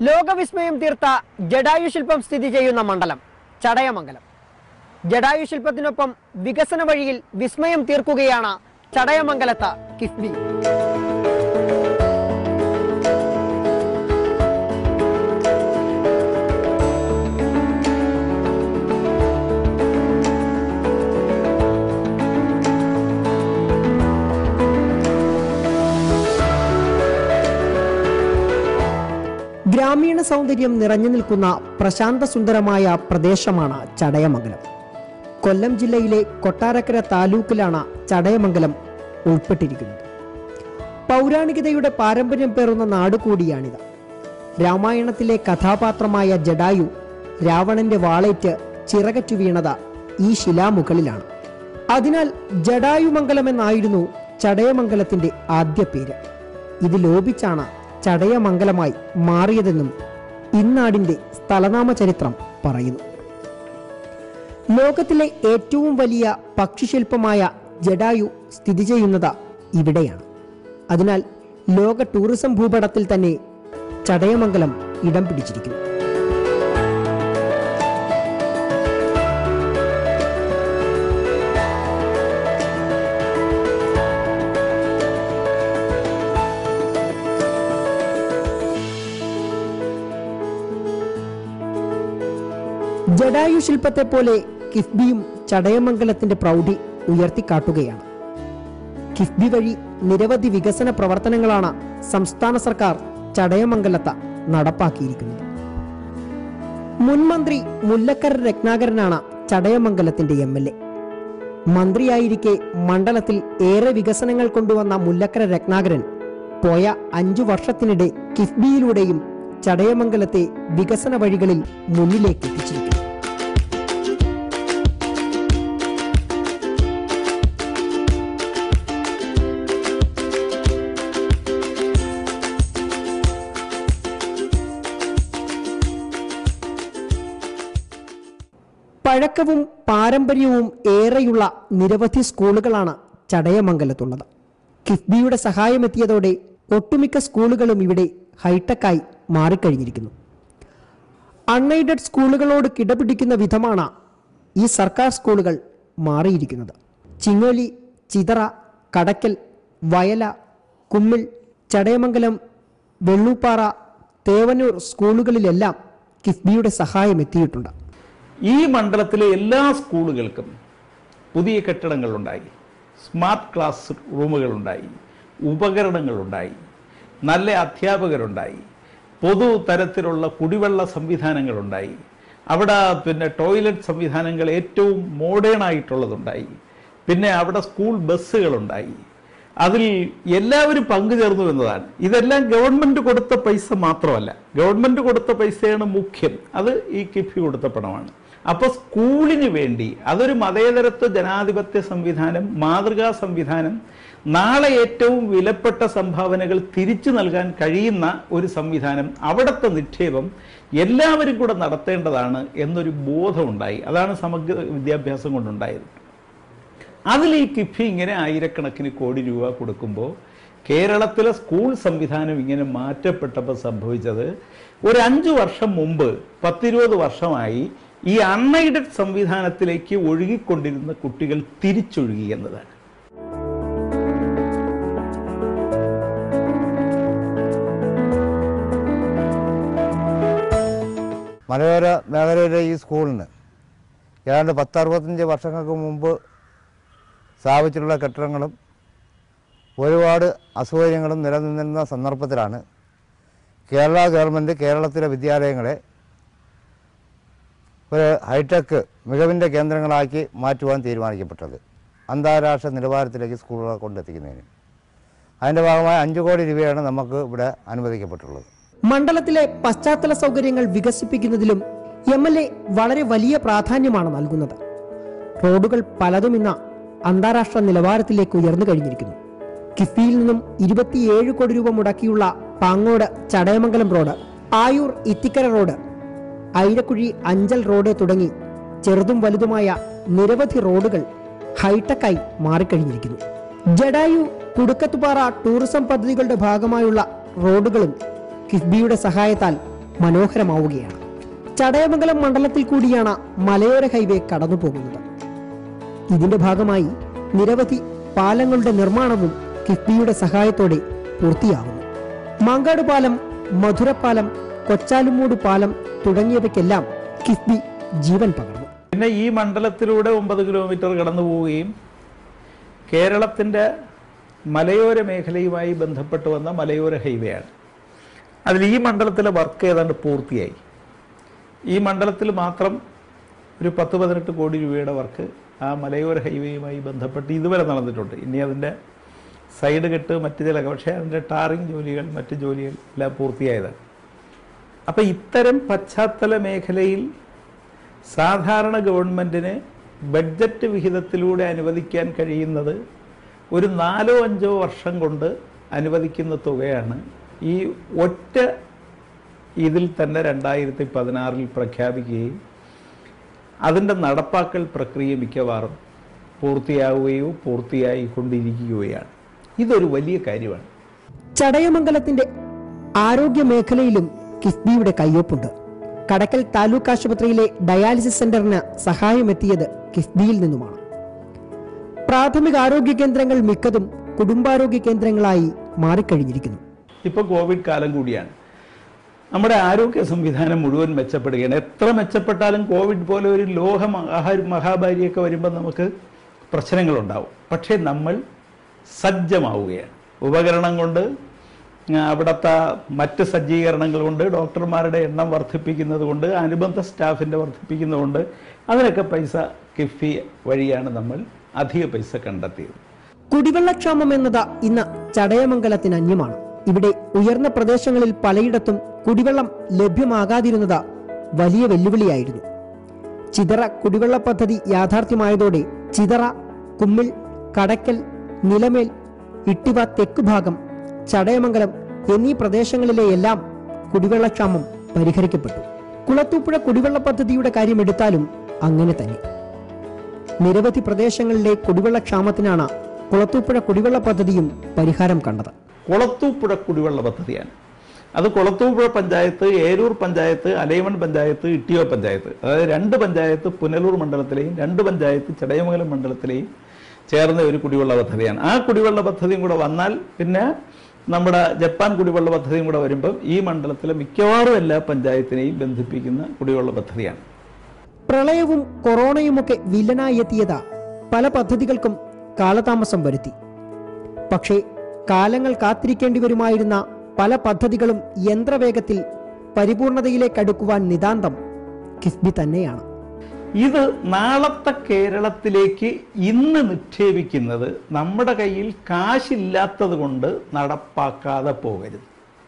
ലോകവിസ്മയം തീർത്ത ജഡായു ശില്പം സ്ഥിതി ചെയ്യുന്ന മണ്ഡലം ചടയമംഗലം ജഡായു ശില്പത്തിനൊപ്പം വികസന വഴിയിൽ വിസ്മയം തീർക്കുകയാണ് ചടയമംഗലത്ത് കിഫ്ബി ഗ്രാമീണ സൗന്ദര്യം നിറഞ്ഞു നിൽക്കുന്ന പ്രശാന്ത സുന്ദരമായ പ്രദേശമാണ് ചടയമംഗലം കൊല്ലം ജില്ലയിലെ കൊട്ടാരക്കര താലൂക്കിലാണ് ചടയമംഗലം ഉൾപ്പെട്ടിരിക്കുന്നത് പൗരാണികതയുടെ പാരമ്പര്യം പേറുന്ന നാട് കൂടിയാണിത് രാമായണത്തിലെ കഥാപാത്രമായ ജഡായു രാവണന്റെ വാളേറ്റ് ചിറകറ്റു വീണത് ഈ ശിലാമുകളിലാണ് അതിനാൽ ജഡായുമംഗലം എന്നായിരുന്നു ചടയമംഗലത്തിന്റെ ആദ്യ പേര് ഇത് ലോപിച്ചാണ് ചടയമംഗലമായി മാറിയതെന്നും ഇന്നാടിന്റെ സ്ഥലനാമ ചരിത്രം പറയുന്നു ലോകത്തിലെ ഏറ്റവും വലിയ പക്ഷിശില്പമായ ജഡായു സ്ഥിതി ചെയ്യുന്നത് ഇവിടെയാണ് അതിനാൽ ലോക ടൂറിസം ഭൂപടത്തിൽ തന്നെ ചടയമംഗലം ഇടം പിടിച്ചിരിക്കുന്നു ജഡായു ശില്പത്തെ പോലെ കിഫ്ബിയും ചടയമംഗലത്തിന്റെ പ്രൗഢി ഉയർത്തിക്കാട്ടുകയാണ് കിഫ്ബി വഴി നിരവധി വികസന പ്രവർത്തനങ്ങളാണ് സംസ്ഥാന സർക്കാർ ചടയമംഗലത്ത് നടപ്പാക്കിയിരിക്കുന്നത് മുൻമന്ത്രി മുല്ലക്കര രത്നാകരനാണ് ചടയമംഗലത്തിന്റെ എം എൽ എ മന്ത്രിയായിരിക്കെ മണ്ഡലത്തിൽ ഏറെ വികസനങ്ങൾ കൊണ്ടുവന്ന മുല്ലക്കര രത്നാകരൻ പോയ അഞ്ചു വർഷത്തിനിടെ കിഫ്ബിയിലൂടെയും ചടയമംഗലത്തെ വികസന വഴികളിൽ മുന്നിലേക്ക് എത്തിച്ചിരിക്കുന്നു പഴക്കവും പാരമ്പര്യവും ഏറെയുള്ള നിരവധി സ്കൂളുകളാണ് ചടയമംഗലത്തുള്ളത് കിഫ്ബിയുടെ സഹായമെത്തിയതോടെ ഒട്ടുമിക്ക സ്കൂളുകളും ഇവിടെ ഹൈടെക്കായി മാറിക്കഴിഞ്ഞിരിക്കുന്നു അൺഎയ്ഡഡ് സ്കൂളുകളോട് കിടപിടിക്കുന്ന വിധമാണ് ഈ സർക്കാർ സ്കൂളുകൾ മാറിയിരിക്കുന്നത് ചിങ്ങോലി ചിതറ കടക്കൽ വയല കുമ്മിൾ ചടയമംഗലം വെള്ളൂപ്പാറ തേവന്നൂർ സ്കൂളുകളിലെല്ലാം കിഫ്ബിയുടെ സഹായം എത്തിയിട്ടുണ്ട് ഈ മണ്ഡലത്തിലെ എല്ലാ സ്കൂളുകൾക്കും പുതിയ കെട്ടിടങ്ങളുണ്ടായി സ്മാർട്ട് ക്ലാസ് റൂമുകളുണ്ടായി ഉപകരണങ്ങളുണ്ടായി നല്ല അധ്യാപകരുണ്ടായി പൊതു തരത്തിലുള്ള കുടിവെള്ള സംവിധാനങ്ങളുണ്ടായി അവിടെ പിന്നെ ടോയ്ലറ്റ് സംവിധാനങ്ങൾ ഏറ്റവും മോഡേൺ ആയിട്ടുള്ളതുണ്ടായി പിന്നെ അവിടെ സ്കൂൾ ബസ്സുകളുണ്ടായി അതിൽ എല്ലാവരും പങ്കുചേർന്നു എന്നതാണ് ഇതെല്ലാം ഗവൺമെന്റ് കൊടുത്ത പൈസ മാത്രമല്ല ഗവൺമെന്റ് കൊടുത്ത പൈസയാണ് മുഖ്യം അത് ഈ കിഫി കൊടുത്ത പണമാണ് അപ്പൊ സ്കൂളിന് വേണ്ടി അതൊരു മതേതരത്വ ജനാധിപത്യ സംവിധാനം മാതൃകാ സംവിധാനം നാളെ ഏറ്റവും വിലപ്പെട്ട സംഭാവനകൾ തിരിച്ചു നൽകാൻ കഴിയുന്ന ഒരു സംവിധാനം അവിടുത്തെ നിക്ഷേപം എല്ലാവരും കൂടെ നടത്തേണ്ടതാണ് എന്നൊരു ബോധമുണ്ടായി അതാണ് സമഗ്ര വിദ്യാഭ്യാസം കൊണ്ടുണ്ടായത് അതിൽ ഈ കിഫി ഇങ്ങനെ ആയിരക്കണക്കിന് കോടി രൂപ കൊടുക്കുമ്പോൾ കേരളത്തിലെ സ്കൂൾ സംവിധാനം ഇങ്ങനെ മാറ്റപ്പെട്ടപ്പോൾ സംഭവിച്ചത് ഒരു അഞ്ചു വർഷം മുമ്പ് പത്തിരുപത് വർഷമായി ഈ അൺഎയ്ഡഡ് സംവിധാനത്തിലേക്ക് ഒഴുകിക്കൊണ്ടിരുന്ന കുട്ടികൾ തിരിച്ചൊഴുകി എന്നതാണ് മലയോര മേഖലയിലെ ഈ സ്കൂളിന് ഏതാണ്ട് പത്തറുപത്തഞ്ച് വർഷങ്ങൾക്ക് മുമ്പ് സ്ഥാപിച്ചിട്ടുള്ള കെട്ടിടങ്ങളും ഒരുപാട് അസൗകര്യങ്ങളും നിലനിന്നിരുന്ന സന്ദർഭത്തിലാണ് കേരള ഗവൺമെൻറ് കേരളത്തിലെ വിദ്യാലയങ്ങളെ ഒരു ഹൈടെക് മികവിൻ്റെ കേന്ദ്രങ്ങളാക്കി മാറ്റുവാൻ തീരുമാനിക്കപ്പെട്ടത് അന്താരാഷ്ട്ര നിലവാരത്തിലേക്ക് സ്കൂളുകളെ കൊണ്ടെത്തിക്കുന്നതിന് അതിൻ്റെ ഭാഗമായി അഞ്ച് കോടി രൂപയാണ് നമുക്ക് ഇവിടെ അനുവദിക്കപ്പെട്ടുള്ളത് മണ്ഡലത്തിലെ പശ്ചാത്തല സൗകര്യങ്ങൾ വികസിപ്പിക്കുന്നതിലും എം എൽ എ വളരെ വലിയ പ്രാധാന്യമാണ് നൽകുന്നത് റോഡുകൾ പലതും ഇന്ന് അന്താരാഷ്ട്ര നിലവാരത്തിലേക്ക് ഉയർന്നു കഴിഞ്ഞിരിക്കുന്നു കിഫ്ബിയിൽ നിന്നും ഇരുപത്തിയേഴ് കോടി രൂപ മുടക്കിയുള്ള Pangode Chadayamangalam road Ayoor Ithikkara road Airakuzhy Anchal road തുടങ്ങി ചെറുതും വലുതുമായ നിരവധി റോഡുകൾ ഹൈടെക്കായി മാറിക്കഴിഞ്ഞിരിക്കുന്നു ജഡായു കുടുക്കത്തുപാറ ടൂറിസം പദ്ധതികളുടെ ഭാഗമായുള്ള റോഡുകളും കിഫ്ബിയുടെ സഹായത്താൽ മനോഹരമാവുകയാണ് ചടയമംഗലം മണ്ഡലത്തിൽ കൂടിയാണ് മലയോര ഹൈവേ കടന്നു പോകുന്നത് ഇതിന്റെ ഭാഗമായി നിരവധി പാലങ്ങളുടെ നിർമ്മാണവും കിഫ്ബിയുടെ സഹായത്തോടെ പൂർത്തിയാകുന്നു മാങ്കാട് പാലം മധുരപ്പാലം കൊച്ചാലുമൂട് പാലം തുടങ്ങിയവയ്ക്കെല്ലാം കിഫ്ബി ജീവൻ പകർന്നു പിന്നെ ഈ മണ്ഡലത്തിലൂടെ ഒമ്പത് കിലോമീറ്റർ കടന്നു പോവുകയും കേരളത്തിൻ്റെ മലയോര മേഖലയുമായി ബന്ധപ്പെട്ട് വന്ന മലയോര ഹൈവേ ആണ് അതിൽ ഈ മണ്ഡലത്തിലെ വർക്ക് ഏതാണ്ട് പൂർത്തിയായി ഈ മണ്ഡലത്തിൽ മാത്രം ഒരു പത്ത് പതിനെട്ട് കോടി രൂപയുടെ വർക്ക് ആ മലയോര ഹൈവേയുമായി ബന്ധപ്പെട്ട് ഇതുവരെ നടന്നിട്ടുണ്ട് ഇനി അതിൻ്റെ സൈഡ് കെട്ട് മറ്റ് ചില പക്ഷേ അതിൻ്റെ ടാറിങ് ജോലികൾ മറ്റ് ജോലികൾ എല്ലാം പൂർത്തിയായതാണ് അപ്പം ഇത്തരം പശ്ചാത്തല മേഖലയിൽ സാധാരണ ഗവൺമെൻറ്റിന് ബഡ്ജറ്റ് വിഹിതത്തിലൂടെ അനുവദിക്കാൻ കഴിയുന്നത് ഒരു നാലോ അഞ്ചോ വർഷം കൊണ്ട് അനുവദിക്കുന്ന തുകയാണ് ഈ ഒറ്റ ഇതിൽ തന്നെ രണ്ടായിരത്തി പതിനാറിൽ പ്രഖ്യാപിക്കുകയും അതിൻ്റെ നടപ്പാക്കൽ പ്രക്രിയ മിക്കവാറും പൂർത്തിയാവുകയോ പൂർത്തിയായിക്കൊണ്ടിരിക്കുകയാണ് ഇതൊരു വലിയ കാര്യമാണ് ചടയമംഗലത്തിന്റെ ആരോഗ്യ മേഖലയിലും കിഫ്ബിയുടെ കയ്യൊപ്പുണ്ട് കടക്കൽ താലൂക്ക് ആശുപത്രിയിലെ ഡയാലിസിസ് സെന്ററിന് സഹായമെത്തിയത് കിഫ്ബിയിൽ നിന്നുമാണ് പ്രാഥമിക ആരോഗ്യ കേന്ദ്രങ്ങൾ മിക്കതും കുടുംബാരോഗ്യ കേന്ദ്രങ്ങളായി മാറിക്കഴിഞ്ഞിരിക്കുന്നു ഇപ്പോൾ കോവിഡ് കാലം കൂടിയാണ് നമ്മുടെ ആരോഗ്യ സംവിധാനം മുഴുവൻ മെച്ചപ്പെടുകയാണ് എത്ര മെച്ചപ്പെട്ടാലും കോവിഡ് പോലെ ഒരു ലോക മഹാ മഹാമാരിയൊക്കെ വരുമ്പോൾ നമുക്ക് പ്രശ്നങ്ങളുണ്ടാവും പക്ഷേ നമ്മൾ സജ്ജമാവുകയാണ് ഉപകരണം കൊണ്ട് ആ, അവിടുത്തെ മറ്റ് സജ്ജീകരണങ്ങൾ കൊണ്ട് ഡോക്ടർമാരുടെ എണ്ണം വർദ്ധിപ്പിക്കുന്നത് കൊണ്ട് അനുബന്ധ സ്റ്റാഫിൻ്റെ വർദ്ധിപ്പിക്കുന്നത് കൊണ്ട് അതിനൊക്കെ പൈസ കിഫി വഴിയാണ് നമ്മൾ അധിക പൈസ കണ്ടെത്തിയത് കുടിവെള്ളക്ഷാമം എന്നത് ഇന്ന് ചടയമംഗലത്തിന് അന്യമാണ് ഇവിടെ ഉയർന്ന പ്രദേശങ്ങളിൽ പലയിടത്തും കുടിവെള്ളം ലഭ്യമാകാതിരുന്നത് വലിയ വെല്ലുവിളിയായിരുന്നു ചിതറ കുടിവെള്ള പദ്ധതി യാഥാർത്ഥ്യമായതോടെ ചിതറ കുമ്മിൾ കടക്കൽ നിലമേൽ ഇട്ടിവ തെക്ക് ഭാഗം ചടയമംഗലം എന്നീ പ്രദേശങ്ങളിലെ എല്ലാം കുടിവെള്ളക്ഷാമം പരിഹരിക്കപ്പെട്ടു കുളത്തൂപ്പുഴ കുടിവെള്ള പദ്ധതിയുടെ കാര്യമെടുത്താലും അങ്ങനെ തന്നെ നിരവധി പ്രദേശങ്ങളിലെ കുടിവെള്ളക്ഷാമത്തിനാണ് കുളത്തൂപ്പുഴ കുടിവെള്ള പദ്ധതിയും പരിഹാരം കണ്ടത് കുളത്തൂപ്പുഴ കുടിവെള്ള പദ്ധതിയാണ് അത് കുളത്തൂപ്പുഴ പഞ്ചായത്ത് ഏരൂർ പഞ്ചായത്ത് അലൈമൺ പഞ്ചായത്ത് ഇട്ടിയോ പഞ്ചായത്ത് അതായത് രണ്ട് പഞ്ചായത്ത് പുനലൂർ മണ്ഡലത്തിലെയും രണ്ട് പഞ്ചായത്ത് ചടയമംഗലം മണ്ഡലത്തിലെയും ചേർന്ന ഒരു കുടിവെള്ള പദ്ധതിയാണ് ആ കുടിവെള്ള പദ്ധതിയും കൂടെ വന്നാൽ പിന്നെ നമ്മുടെ ജപ്പാൻ കുടിവെള്ള പദ്ധതിയും കൂടെ വരുമ്പം ഈ മണ്ഡലത്തിലെ മിക്കവാറും എല്ലാ പഞ്ചായത്തിനെയും ബന്ധിപ്പിക്കുന്ന കുടിവെള്ള പദ്ധതിയാണ് പ്രളയവും കൊറോണയുമൊക്കെ വില്ലനായി എത്തിയത് പല പദ്ധതികൾക്കും കാലതാമസം വരുത്തി പക്ഷേ കാലങ്ങൾ കാത്തിരിക്കേണ്ടി വരുമായിരുന്ന പല പദ്ധതികളും യന്ത്രവേഗത്തിൽ പരിപൂർണതയിലേക്ക് അടുക്കുവാൻ നിതാന്തം കിഫ്ബി തന്നെയാണ് ഇത് നാളത്തെ കേരളത്തിലേക്ക് ഇന്ന് നിക്ഷേപിക്കുന്നത് നമ്മുടെ കയ്യിൽ കാശില്ലാത്തത് കൊണ്ട് നടപ്പാക്കാതെ പോകരുത്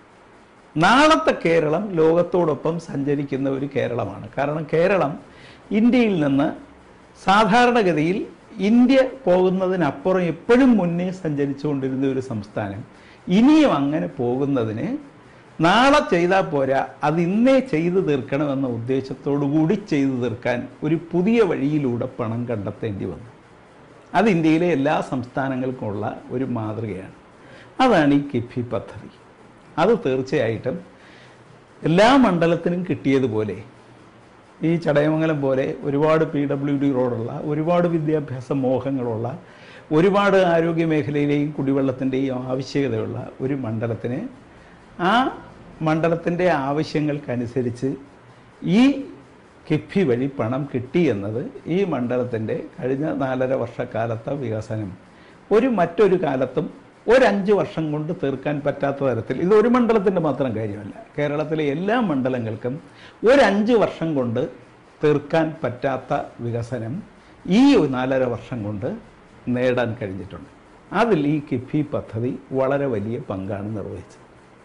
നാളത്തെ കേരളം ലോകത്തോടൊപ്പം സഞ്ചരിക്കുന്ന ഒരു കേരളമാണ് കാരണം കേരളം ഇന്ത്യയിൽ നിന്ന് സാധാരണഗതിയിൽ ഇന്ത്യ പോകുന്നതിനപ്പുറം എപ്പോഴും മുന്നേ സഞ്ചരിച്ചുകൊണ്ടിരുന്ന ഒരു സംസ്ഥാനം ഇനിയും അങ്ങനെ പോകുന്നതിന് നാളെ ചെയ്താൽ പോരാ അത് ഇന്നേ ചെയ്തു തീർക്കണമെന്ന ഉദ്ദേശത്തോടു കൂടി ചെയ്തു തീർക്കാൻ ഒരു പുതിയ വഴിയിലൂടെ പണം കണ്ടെത്തേണ്ടി വന്നു അത് ഇന്ത്യയിലെ എല്ലാ സംസ്ഥാനങ്ങൾക്കുമുള്ള ഒരു മാതൃകയാണ് അതാണ് ഈ കിഫി പദ്ധതി അത് തീർച്ചയായിട്ടും എല്ലാ മണ്ഡലത്തിനും കിട്ടിയതുപോലെ ഈ ചടയമംഗലം പോലെ ഒരുപാട് പി ഡബ്ല്യു ഡി റോഡുള്ള ഒരുപാട് വിദ്യാഭ്യാസ മോഹങ്ങളുള്ള ഒരുപാട് ആരോഗ്യ മേഖലയിലെയും കുടിവെള്ളത്തിൻ്റെയും ആവശ്യകതയുള്ള ഒരു മണ്ഡലത്തിന് ആ മണ്ഡലത്തിൻ്റെ ആവശ്യങ്ങൾക്കനുസരിച്ച് ഈ കിഫി വഴി പണം കിട്ടി എന്നത് ഈ മണ്ഡലത്തിൻ്റെ കഴിഞ്ഞ നാലര വർഷക്കാലത്തെ വികസനം ഒരു മറ്റൊരു കാലത്തും ഒരഞ്ച് വർഷം കൊണ്ട് തീർക്കാൻ പറ്റാത്ത തരത്തിൽ ഇത് ഒരു മണ്ഡലത്തിൻ്റെ മാത്രം കാര്യമല്ല കേരളത്തിലെ എല്ലാ മണ്ഡലങ്ങൾക്കും ഒരഞ്ച് വർഷം കൊണ്ട് തീർക്കാൻ പറ്റാത്ത വികസനം ഈ നാലര വർഷം കൊണ്ട് നേടാൻ കഴിഞ്ഞിട്ടുണ്ട് അതിൽ ഈ കിഫി പദ്ധതി വളരെ വലിയ പങ്കാണ് നിർവഹിച്ചത്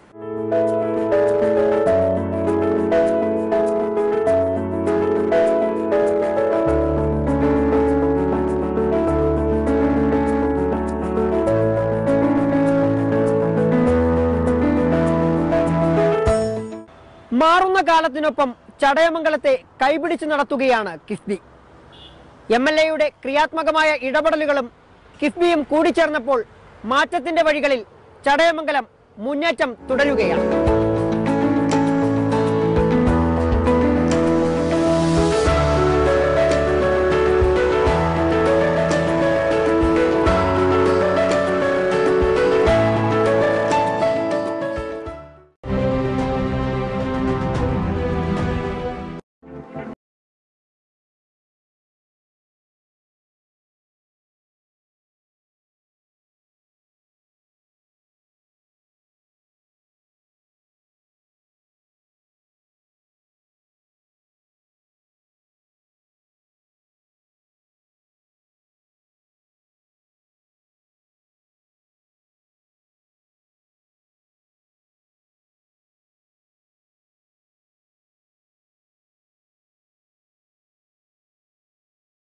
മാറുന്ന കാലത്തിനൊപ്പം ചടയമംഗലത്തെ കൈപിടിച്ചു നടത്തുകയാണ് കിഫ്ബി എം എൽ എയുടെ ക്രിയാത്മകമായ ഇടപെടലുകളും കിഫ്ബിയും കൂടിച്ചേർന്നപ്പോൾ മാറ്റത്തിന്റെ വഴികളിൽ ചടയമംഗലം മുന്നേറ്റം തുടരുകയാണ്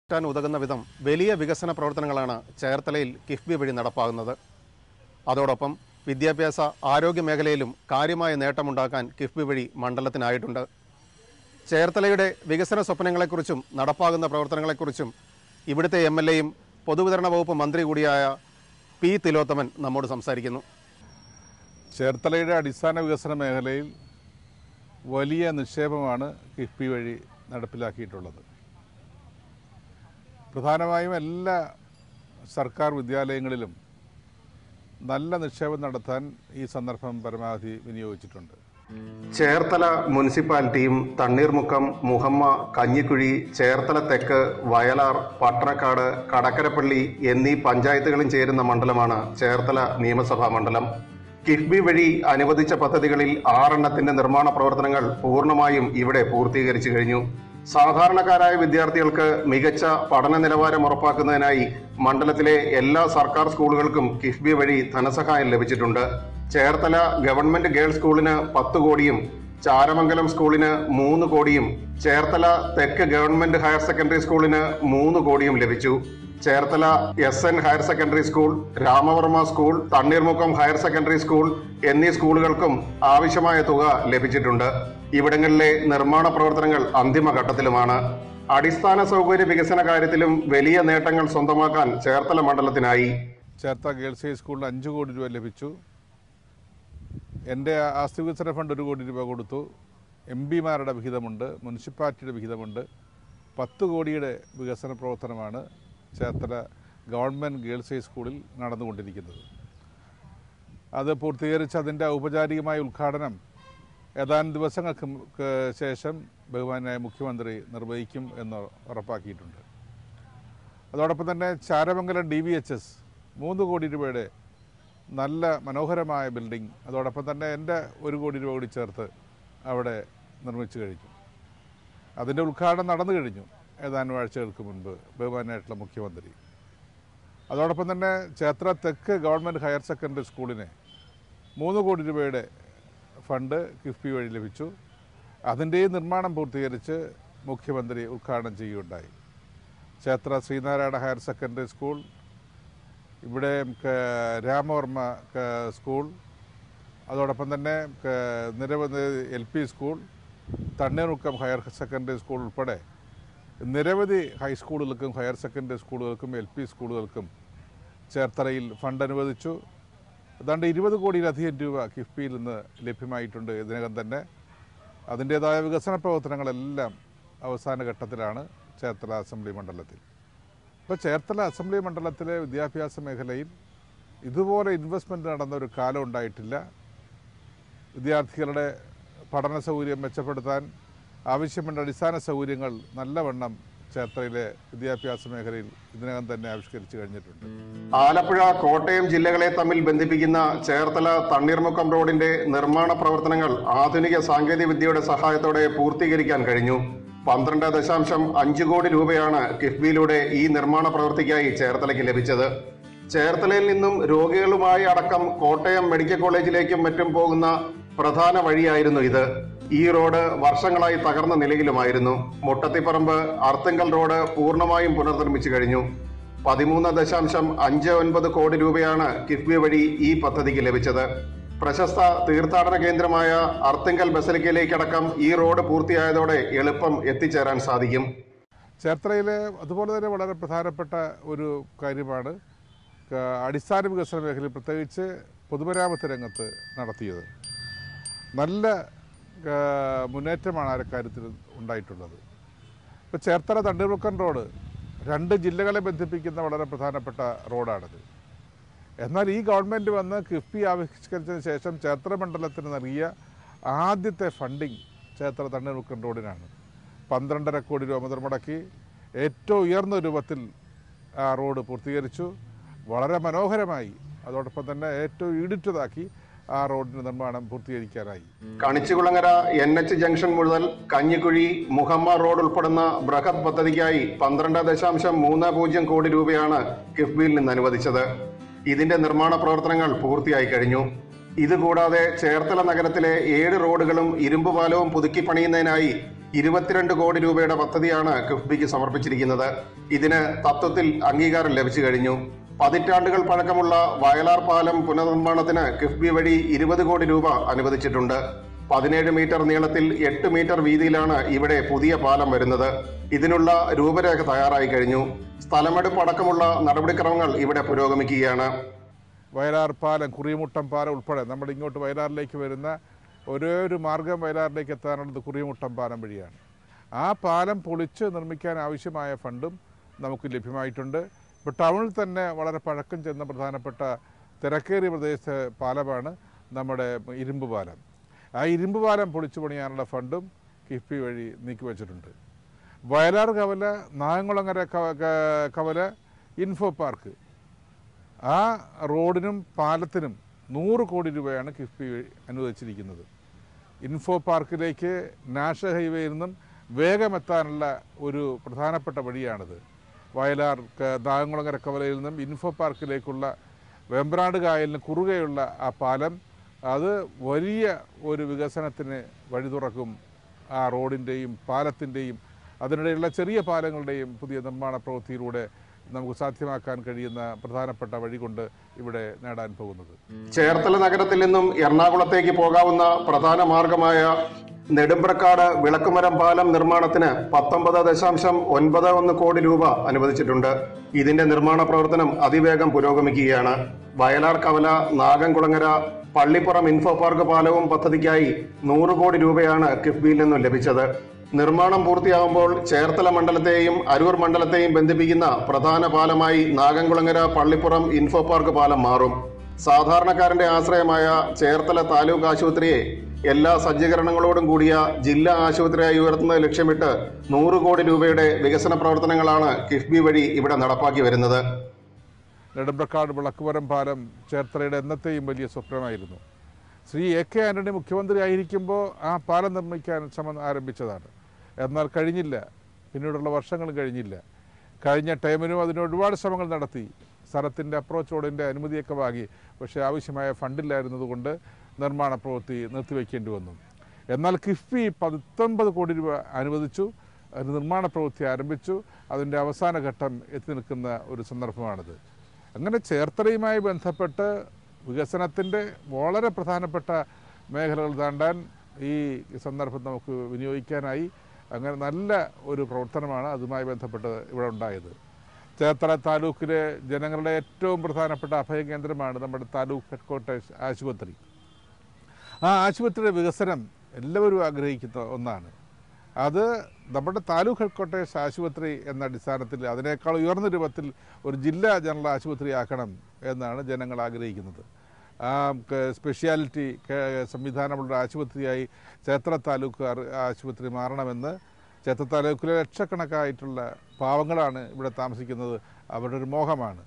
ാൻ ഉതകുന്ന വിധം വലിയ വികസന പ്രവർത്തനങ്ങളാണ് ചേർത്തലയിൽ കിഫ്ബി വഴി നടപ്പാകുന്നത് അതോടൊപ്പം വിദ്യാഭ്യാസ ആരോഗ്യ മേഖലയിലും കാര്യമായ നേട്ടമുണ്ടാക്കാൻ കിഫ്ബി വഴി മണ്ഡലത്തിനായിട്ടുണ്ട് ചേർത്തലയുടെ വികസന സ്വപ്നങ്ങളെക്കുറിച്ചും നടപ്പാകുന്ന പ്രവർത്തനങ്ങളെക്കുറിച്ചും ഇവിടുത്തെ എം എൽ എയും പൊതുവിതരണ വകുപ്പ് മന്ത്രി കൂടിയായ പി തിലോത്തമൻ നമ്മോട് സംസാരിക്കുന്നു ചേർത്തലയുടെ അടിസ്ഥാന വികസന മേഖലയിൽ വലിയ നിക്ഷേപമാണ് കിഫ്ബി വഴി നടപ്പിലാക്കിയിട്ടുള്ളത് പ്രധാനമായും എല്ലാ സർക്കാർ വിദ്യാലയങ്ങളിലും നല്ല നിക്ഷേപം നടത്താൻ ഈ സന്ദർഭം പരമാവധി വിനിയോഗിച്ചിട്ടുണ്ട് ചേർത്തല മുനിസിപ്പാലിറ്റിയും തണ്ണീർമുക്കം മുഹമ്മ കഞ്ഞിക്കുഴി ചേർത്തല തെക്ക് വയലാർ പട്ടണക്കാട് കടക്കരപ്പള്ളി എന്നീ പഞ്ചായത്തുകളും ചേരുന്ന മണ്ഡലമാണ് ചേർത്തല നിയമസഭാ മണ്ഡലം കിഫ്ബി വഴി അനുവദിച്ച പദ്ധതികളിൽ ആറെണ്ണത്തിന്റെ നിർമ്മാണ പ്രവർത്തനങ്ങൾ പൂർണ്ണമായും ഇവിടെ പൂർത്തീകരിച്ചു കഴിഞ്ഞു സാധാരണക്കാരായ വിദ്യാർത്ഥികൾക്ക് മികച്ച പഠന നിലവാരം ഉറപ്പാക്കുന്നതിനായി മണ്ഡലത്തിലെ എല്ലാ സർക്കാർ സ്കൂളുകൾക്കും കിഫ്ബി വഴി ധനസഹായം ലഭിച്ചിട്ടുണ്ട് ചേർത്തല ഗവൺമെന്റ് ഗേൾസ് സ്കൂളിന് പത്ത് കോടിയും ചാരമംഗലം സ്കൂളിന് മൂന്ന് കോടിയും ചേർത്തല തെക്ക് ഗവൺമെന്റ് ഹയർ സെക്കൻഡറി സ്കൂളിന് മൂന്ന് കോടിയും ലഭിച്ചു Cherthala S N higher secondary school Ramavarma school Thanneermukkam higher secondary school എന്നീ സ്കൂളുകൾക്കും ആവശ്യമായ തുക ലഭിച്ചിട്ടുണ്ട് ഇവിടങ്ങളിലെ നിർമ്മാണ പ്രവർത്തനങ്ങൾ അന്തിമഘട്ടത്തിലുമാണ് അടിസ്ഥാന സൗകര്യ വികസന കാര്യത്തിലും വലിയ നേട്ടങ്ങൾ സ്വന്തമാക്കാൻ ചേർത്തല മണ്ഡലത്തിനായി ചേർത്ത ഗേൾസ് ഹൈ സ്കൂളിൽ അഞ്ച് കോടി രൂപ ലഭിച്ചു എൻ്റെ ആസ്തി വികസന ഫണ്ട് ഒരു കോടി രൂപ കൊടുത്തു എം പിമാരുടെ വിഹിതമുണ്ട് മുനിസിപ്പാലിറ്റിയുടെ വിഹിതമുണ്ട് പത്ത് കോടിയുടെ വികസന പ്രവർത്തനമാണ് ചേർത്തല ഗവൺമെൻറ് ഗേൾസ് ഹൈ സ്കൂളിൽ നടന്നുകൊണ്ടിരിക്കുന്നത് അത് പൂർത്തീകരിച്ച് അതിൻ്റെ ഔപചാരികമായ ഉദ്ഘാടനം ഏതാനും ദിവസങ്ങൾക്ക് മു- ക്ക് ശേഷം ബഹുമാനായ മുഖ്യമന്ത്രി നിർവഹിക്കും എന്ന് ഉറപ്പാക്കിയിട്ടുണ്ട് അതോടൊപ്പം തന്നെ Charamangalam D V H S മൂന്ന് കോടി രൂപയുടെ നല്ല മനോഹരമായ ബിൽഡിംഗ് അതോടൊപ്പം തന്നെ എൻ്റെ ഒരു കോടി രൂപ കൂടി ചേർത്ത് അവിടെ നിർമ്മിച്ചു കഴിഞ്ഞു അതിൻ്റെ ഉദ്ഘാടനം നടന്നു കഴിഞ്ഞു ഏതാനും ആഴ്ചകൾക്ക് മുൻപ് ബഹുമാനായിട്ടുള്ള മുഖ്യമന്ത്രി അതോടൊപ്പം തന്നെ ചേത്ര തെക്ക് ഗവൺമെൻറ് ഹയർ സെക്കൻഡറി സ്കൂളിന് മൂന്ന് കോടി രൂപയുടെ ഫണ്ട് കിഫ്ബി വഴി ലഭിച്ചു അതിൻ്റെയും നിർമ്മാണം പൂർത്തീകരിച്ച് മുഖ്യമന്ത്രി ഉദ്ഘാടനം ചെയ്യുകയുണ്ടായി ചേത്ര ശ്രീനാരായണ ഹയർ സെക്കൻഡറി സ്കൂൾ ഇവിടെ ക- രാമവർമ്മ ക- സ്കൂൾ അതോടൊപ്പം തന്നെ ക- നിരവധി L P school Thanneermukkam higher secondary school ഉൾപ്പെടെ നിരവധി ഹൈസ്കൂളുകൾക്കും ഹയർ സെക്കൻഡറി സ്കൂളുകൾക്കും എൽ പി സ്കൂളുകൾക്കും ചേർത്തലയിൽ ഫണ്ട് അനുവദിച്ചു ഏതാണ്ട് ഇരുപത് കോടിയിലധികം രൂപ കിഫ്ബിയിൽ നിന്ന് ലഭ്യമായിട്ടുണ്ട് ഇതിനകം തന്നെ അതിൻ്റേതായ വികസന പ്രവർത്തനങ്ങളെല്ലാം അവസാന ഘട്ടത്തിലാണ് ചേർത്തല അസംബ്ലി മണ്ഡലത്തിൽ ഇപ്പോൾ ചേർത്തല അസംബ്ലി മണ്ഡലത്തിലെ വിദ്യാഭ്യാസ മേഖലയിൽ ഇതുപോലെ ഇൻവെസ്റ്റ്മെൻറ്റ് നടന്ന ഒരു കാലം ഉണ്ടായിട്ടില്ല വിദ്യാർത്ഥികളുടെ പഠന സൗകര്യം മെച്ചപ്പെടുത്താൻ ആവശ്യമായ അടിസ്ഥാന സൗകര്യങ്ങൾ നല്ലവണ്ണം ചേർത്തലയിലെ വിദ്യാഭ്യാസ മേഖലയിൽ ഇതിനകം തന്നെ ആവിഷ്കരിച്ചു കഴിഞ്ഞിട്ടുണ്ട് ആലപ്പുഴ കോട്ടയം ജില്ലകളെ തമ്മിൽ ബന്ധിപ്പിക്കുന്ന ചേർത്തല തണ്ണീർമുക്കം റോഡിന്റെ നിർമ്മാണ പ്രവർത്തനങ്ങൾ ആധുനിക സാങ്കേതിക വിദ്യയുടെ സഹായത്തോടെ പൂർത്തീകരിക്കാൻ കഴിഞ്ഞു പന്ത്രണ്ട് ദശാംശം അഞ്ച് കോടി രൂപയാണ് കിഫ്ബിയിലൂടെ ഈ നിർമ്മാണ പ്രവൃത്തിക്കായി ചേർത്തലയ്ക്ക് ലഭിച്ചത് ചേർത്തലയിൽ നിന്നും രോഗികളുമായി അടക്കം കോട്ടയം മെഡിക്കൽ കോളേജിലേക്കും മറ്റും പോകുന്ന പ്രധാന വഴിയായിരുന്നു ഇത് ഈ റോഡ് വർഷങ്ങളായി തകർന്ന നിലയിലുമായിരുന്നു മുട്ടത്തിപ്പറമ്പ് അർത്തിങ്കൽ റോഡ് പൂർണ്ണമായും പുനർനിർമ്മിച്ചു കഴിഞ്ഞു പതിമൂന്ന് ദശാംശം അഞ്ച് ഒൻപത് കോടി രൂപയാണ് കിഫ്ബി വഴി ഈ പദ്ധതിക്ക് ലഭിച്ചത് പ്രശസ്ത തീർത്ഥാടന കേന്ദ്രമായ അർത്തിങ്കൽ ബസലിക്കയിലേക്കടക്കം ഈ റോഡ് പൂർത്തിയായതോടെ എളുപ്പം എത്തിച്ചേരാൻ സാധിക്കും ചേർത്തലയിലെ അതുപോലെ തന്നെ വളരെ പ്രധാനപ്പെട്ട ഒരു കാര്യമാണ് ക- അടിസ്ഥാന വികസന മേഖലയിൽ പ്രത്യേകിച്ച് പൊതുമരാമത്ത് രംഗത്ത് നടത്തിയത് നല്ല ആ, മുന്നേറ്റമാണ് ആ കാര്യത്തിൽ ഉണ്ടായിട്ടുള്ളത് ഇപ്പോൾ ചേർത്തല തണ്ണീർമുക്കം റോഡ് രണ്ട് ജില്ലകളെ ബന്ധിപ്പിക്കുന്ന വളരെ പ്രധാനപ്പെട്ട റോഡാണിത് എന്നാൽ ഈ ഗവൺമെൻറ് വന്ന് കിഫ്ബി ആവിഷ്കരിച്ചതിന് ശേഷം ചേർത്തല മണ്ഡലത്തിന് നൽകിയ ആദ്യത്തെ ഫണ്ടിങ് ചേർത്തല തണ്ണീർമുക്കം റോഡിനാണ് പന്ത്രണ്ടര കോടി രൂപ മുതൽ മുടക്കി ഏറ്റവും ഉയർന്ന രൂപത്തിൽ ആ റോഡ് പൂർത്തീകരിച്ചു വളരെ മനോഹരമായി അതോടൊപ്പം തന്നെ ഏറ്റവും ഈടുറ്റതാക്കി ആ റോഡിൻ്റെ നിർമ്മാണം പൂർത്തീകരിക്കാനായി കണിച്ചുകുളങ്ങര എൻ എച്ച് ജംഗ്ഷൻ മുതൽ കഞ്ഞിക്കുഴി മുഹമ്മ റോഡ് ഉൾപ്പെടുന്ന ബൃഹത് പദ്ധതിക്കായി പന്ത്രണ്ട് ദശാംശം മൂന്ന് പൂജ്യം കോടി രൂപയാണ് കിഫ്ബിയിൽ നിന്ന് അനുവദിച്ചത് ഇതിന്റെ നിർമ്മാണ പ്രവർത്തനങ്ങൾ പൂർത്തിയായി കഴിഞ്ഞു ഇതുകൂടാതെ ചേർത്തല നഗരത്തിലെ ഏഴ് റോഡുകളും ഇരുമ്പ് പാലവും പുതുക്കി പണിയുന്നതിനായി ഇരുപത്തിരണ്ട് കോടി രൂപയുടെ പദ്ധതിയാണ് കിഫ്ബിക്ക് സമർപ്പിച്ചിരിക്കുന്നത് ഇതിന് തത്വത്തിൽ അംഗീകാരം ലഭിച്ചു കഴിഞ്ഞു പതിറ്റാണ്ടുകൾ പഴക്കമുള്ള വയലാർ പാലം പുനർനിർമ്മാണത്തിന് കിഫ്ബി വഴി ഇരുപത് കോടി രൂപ അനുവദിച്ചിട്ടുണ്ട് പതിനേഴ് മീറ്റർ നീളത്തിൽ എട്ട് മീറ്റർ വീതിയിലാണ് ഇവിടെ പുതിയ പാലം വരുന്നത് ഇതിനുള്ള രൂപരേഖ തയ്യാറായി കഴിഞ്ഞു സ്ഥലമെടുപ്പ് അടക്കമുള്ള നടപടിക്രമങ്ങൾ ഇവിടെ പുരോഗമിക്കുകയാണ് വയലാർ പാലം കുറിമുട്ടം പാലം ഉൾപ്പെടെ നമ്മുടെ ഇങ്ങോട്ട് വയലാറിലേക്ക് വരുന്ന ഒരേ ഒരു മാർഗം വയലാറിലേക്ക് എത്താനുള്ളത് കുറിമുട്ടം പാലം വഴിയാണ് ആ പാലം പൊളിച്ച് നിർമ്മിക്കാൻ ആവശ്യമായ ഫണ്ടും നമുക്ക് ലഭ്യമായിട്ടുണ്ട് ഇപ്പോൾ ടൗണിൽ തന്നെ വളരെ പഴക്കം ചെന്ന പ്രധാനപ്പെട്ട തിരക്കേറിയ പ്രദേശ പാലമാണ് നമ്മുടെ ഇരുമ്പ് പാലം ആ ഇരുമ്പ് പാലം പൊളിച്ചു പണിയാനുള്ള ഫണ്ടും കിഫ്ബി വഴി നീക്കിവച്ചിട്ടുണ്ട് വയലാർ കവല നായംകുളങ്ങര കവ- ക- കവല ഇൻഫോ പാർക്ക് ആ റോഡിനും പാലത്തിനും നൂറ് കോടി രൂപയാണ് കിഫ്ബി അനുവദിച്ചിരിക്കുന്നത് ഇൻഫോ പാർക്കിലേക്ക് നാഷണൽ ഹൈവേയിൽ നിന്നും വേഗമെത്താനുള്ള ഒരു പ്രധാനപ്പെട്ട വഴിയാണിത് വയലാർ ക- നാഗംകുളങ്ങര കവലയിൽ നിന്നും ഇൻഫോ പാർക്കിലേക്കുള്ള വെമ്പ്രാണ്ട് കായലിന് കുറുകെയുള്ള ആ പാലം അത് വലിയ ഒരു വികസനത്തിന് വഴി തുറക്കും ആ റോഡിൻ്റെയും പാലത്തിൻ്റെയും അതിനിടെയുള്ള ചെറിയ പാലങ്ങളുടെയും പുതിയ നിർമ്മാണ പ്രവൃത്തിയിലൂടെ നമുക്ക് സാധ്യമാക്കാൻ കഴിയുന്ന പ്രധാനപ്പെട്ട വഴി കൊണ്ട് ഇവിടെ നേടാൻ പോകുന്നത് ചേർത്തല നഗരത്തിൽ നിന്നും എറണാകുളത്തേക്ക് പോകാവുന്ന പ്രധാന മാർഗമായ നെടുമ്പ്രക്കാട് വിളക്കുമരം പാലം നിർമ്മാണത്തിന് പത്തൊമ്പത് ദശാംശം ഒൻപത് ഒന്ന് കോടി രൂപ അനുവദിച്ചിട്ടുണ്ട് ഇതിന്റെ നിർമ്മാണ പ്രവർത്തനം അതിവേഗം പുരോഗമിക്കുകയാണ് വയലാർ കവല നാഗംകുളങ്ങര പള്ളിപ്പുറം ഇൻഫോ പാർക്ക് പാലവും പദ്ധതിക്കായി നൂറ് കോടി രൂപയാണ് കിഫ്ബിയിൽ നിന്നും ലഭിച്ചത് നിർമ്മാണം പൂർത്തിയാകുമ്പോൾ ചേർത്തല മണ്ഡലത്തെയും അരൂർ മണ്ഡലത്തെയും ബന്ധിപ്പിക്കുന്ന പ്രധാന പാലമായി നാഗംകുളങ്ങര പള്ളിപ്പുറം ഇൻഫോ പാർക്ക് പാലം മാറും സാധാരണക്കാരന്റെ ആശ്രയമായ ചേർത്തല താലൂക്ക് ആശുപത്രിയെ എല്ലാ സജ്ജീകരണങ്ങളോടും കൂടിയ ജില്ലാ ആശുപത്രിയായി ഉയർത്തുന്നത് ലക്ഷ്യമിട്ട് നൂറ് കോടി രൂപയുടെ വികസന പ്രവർത്തനങ്ങളാണ് കിഫ്ബി വഴി ഇവിടെ നടപ്പാക്കി വരുന്നത് നെടുമ്പ്രക്കാട് വിളക്കുമരം പാലം ചേർത്തലയുടെ എന്നത്തെയും വലിയ സ്വപ്നമായിരുന്നു ശ്രീ എ കെ ആന്റണി മുഖ്യമന്ത്രി ആയിരിക്കുമ്പോൾ ആ പാലം നിർമ്മിക്കാൻ ശ്രമം ആരംഭിച്ചതാണ് എന്നാൽ കഴിഞ്ഞില്ല പിന്നീടുള്ള വർഷങ്ങൾ കഴിഞ്ഞില്ല കഴിഞ്ഞ ടൈമിനും അതിന് ഒരുപാട് ശ്രമങ്ങൾ നടത്തി സ്ഥലത്തിൻ്റെ അപ്രോച്ച് റോഡിൻ്റെ അനുമതിയൊക്കെ വാങ്ങി പക്ഷേ ആവശ്യമായ ഫണ്ടില്ലായിരുന്നതുകൊണ്ട് നിർമ്മാണ പ്രവൃത്തി നിർത്തിവെക്കേണ്ടി വന്നു എന്നാൽ കിഫ്ബി പത്തൊൻപത് കോടി രൂപ അനുവദിച്ചു അതിന് നിർമ്മാണ പ്രവൃത്തി ആരംഭിച്ചു അതിൻ്റെ അവസാന ഘട്ടം എത്തി നിൽക്കുന്ന ഒരു സന്ദർഭമാണിത് അങ്ങനെ ചേർത്തലയുമായി ബന്ധപ്പെട്ട് വികസനത്തിൻ്റെ വളരെ പ്രധാനപ്പെട്ട മേഖലകൾ താണ്ടാൻ ഈ സന്ദർഭം നമുക്ക് വിനിയോഗിക്കാനായി അങ്ങനെ നല്ല ഒരു പ്രവർത്തനമാണ് അതുമായി ബന്ധപ്പെട്ട് ഇവിടെ ഉണ്ടായത് ചേർത്തല താലൂക്കിലെ ജനങ്ങളുടെ ഏറ്റവും പ്രധാനപ്പെട്ട അഭയകേന്ദ്രമാണ് നമ്മുടെ താലൂക്ക് ഹെഡ്ക്വാർട്ടേഴ്സ് ആശുപത്രി ആ ആശുപത്രിയുടെ വികസനം എല്ലാവരും ആഗ്രഹിക്കുന്ന ഒന്നാണ് അത് നമ്മുടെ താലൂക്ക് ഹെഡ്ക്വാർട്ടേഴ്സ് ആശുപത്രി എന്ന അടിസ്ഥാനത്തിൽ അതിനേക്കാൾ ഉയർന്ന രൂപത്തിൽ ഒരു ജില്ലാ ജനറൽ ആശുപത്രി ആക്കണം എന്നാണ് ജനങ്ങൾ ആഗ്രഹിക്കുന്നത് ആ ക- സ്പെഷ്യാലിറ്റി ക- സംവിധാനമുള്ള ആശുപത്രിയായി ചേത്ര താലൂക്ക് ആർ- ആശുപത്രി മാറണമെന്ന് ചേത്ര താലൂക്കിലെ ലക്ഷക്കണക്കായിട്ടുള്ള പാവങ്ങളാണ് ഇവിടെ താമസിക്കുന്നത് അവരുടെ ഒരു മോഹമാണ്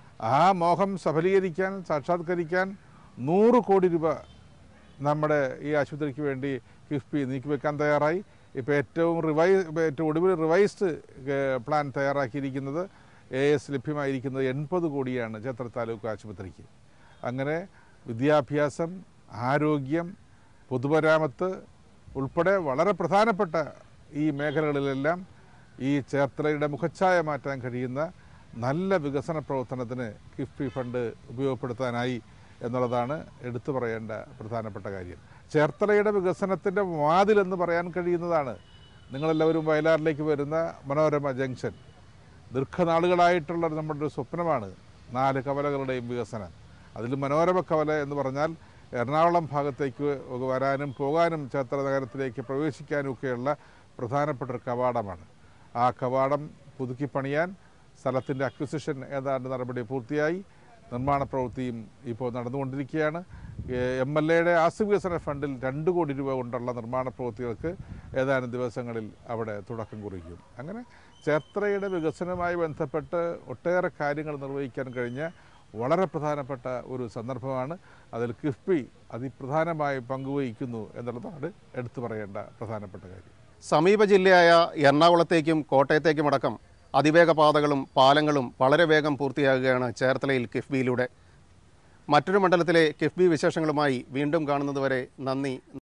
ആ മോഹം സഫലീകരിക്കാൻ സാക്ഷാത്കരിക്കാൻ നൂറ് കോടി രൂപ നമ്മുടെ ഈ ആശുപത്രിക്ക് വേണ്ടി കിഫ്ബി നീക്കിവെക്കാൻ തയ്യാറായി ഇപ്പോൾ ഏറ്റവും റിവൈ ഏറ്റവും ഒടുവിൽ റിവൈസ്ഡ് പ്ലാൻ തയ്യാറാക്കിയിരിക്കുന്നത് എ എസ് ലഭ്യമായിരിക്കുന്നത് എൺപത് കോടിയാണ് ചേത്ര താലൂക്ക് ആശുപത്രിക്ക് അങ്ങനെ വിദ്യാഭ്യാസം ആരോഗ്യം പൊതുമരാമത്ത് ഉൾപ്പെടെ വളരെ പ്രധാനപ്പെട്ട ഈ മേഖലകളിലെല്ലാം ഈ ചേർത്തലയുടെ മുഖച്ഛായ മാറ്റാൻ കഴിയുന്ന നല്ല വികസന പ്രവർത്തനത്തിന് കിഫ്ബി ഫണ്ട് ഉപയോഗപ്പെടുത്താനായി എന്നുള്ളതാണ് എടുത്തു പറയേണ്ട പ്രധാനപ്പെട്ട കാര്യം ചേർത്തലയുടെ വികസനത്തിൻ്റെ വാതിലെന്ന് പറയാൻ കഴിയുന്നതാണ് നിങ്ങളെല്ലാവരും വയലാറിലേക്ക് വരുന്ന മനോരമ ജംഗ്ഷൻ ദീർഘനാളുകളായിട്ടുള്ള നമ്മുടെ ഒരു സ്വപ്നമാണ് നാല് കവലകളുടെയും വികസനം അതിൽ മനോരമ കവല എന്ന് പറഞ്ഞാൽ എറണാകുളം ഭാഗത്തേക്ക് വരാനും പോകാനും ചേർത്തല നഗരത്തിലേക്ക് പ്രവേശിക്കാനും ഒക്കെയുള്ള പ്രധാനപ്പെട്ട ഒരു കവാടമാണ് ആ കവാടം പുതുക്കി പണിയാൻ സ്ഥലത്തിൻ്റെ അക്വിസിഷൻ ഏതാണ്ട് നടപടി പൂർത്തിയായി നിർമ്മാണ പ്രവൃത്തിയും ഇപ്പോൾ നടന്നുകൊണ്ടിരിക്കുകയാണ് എം എൽ എയുടെ ആസ്തി വികസന ഫണ്ടിൽ രണ്ട് കോടി രൂപ കൊണ്ടുള്ള നിർമ്മാണ പ്രവൃത്തികൾക്ക് ഏതാനും ദിവസങ്ങളിൽ അവിടെ തുടക്കം കുറിക്കും അങ്ങനെ ചേർത്തലയുടെ വികസനവുമായി ബന്ധപ്പെട്ട് ഒട്ടേറെ കാര്യങ്ങൾ നിർവഹിക്കാൻ കഴിഞ്ഞ വളരെ പ്രധാനപ്പെട്ട ഒരു സന്ദർഭമാണ് അതിൽ കിഫ്ബി അതിപ്രധാനമായി പങ്കുവഹിക്കുന്നു എന്നുള്ളതാണ് എടുത്തു പറയേണ്ട പ്രധാനപ്പെട്ട കാര്യം സമീപ ജില്ലയായ എറണാകുളത്തേക്കും കോട്ടയത്തേക്കും അടക്കം അതിവേഗ പാതകളും പാലങ്ങളും വളരെ വേഗം പൂർത്തിയാകുകയാണ് ചേർത്തലയിൽ കിഫ്ബിയിലൂടെ മറ്റൊരു മണ്ഡലത്തിലെ കിഫ്ബി വിശേഷങ്ങളുമായി വീണ്ടും കാണുന്നതുവരെ നന്ദി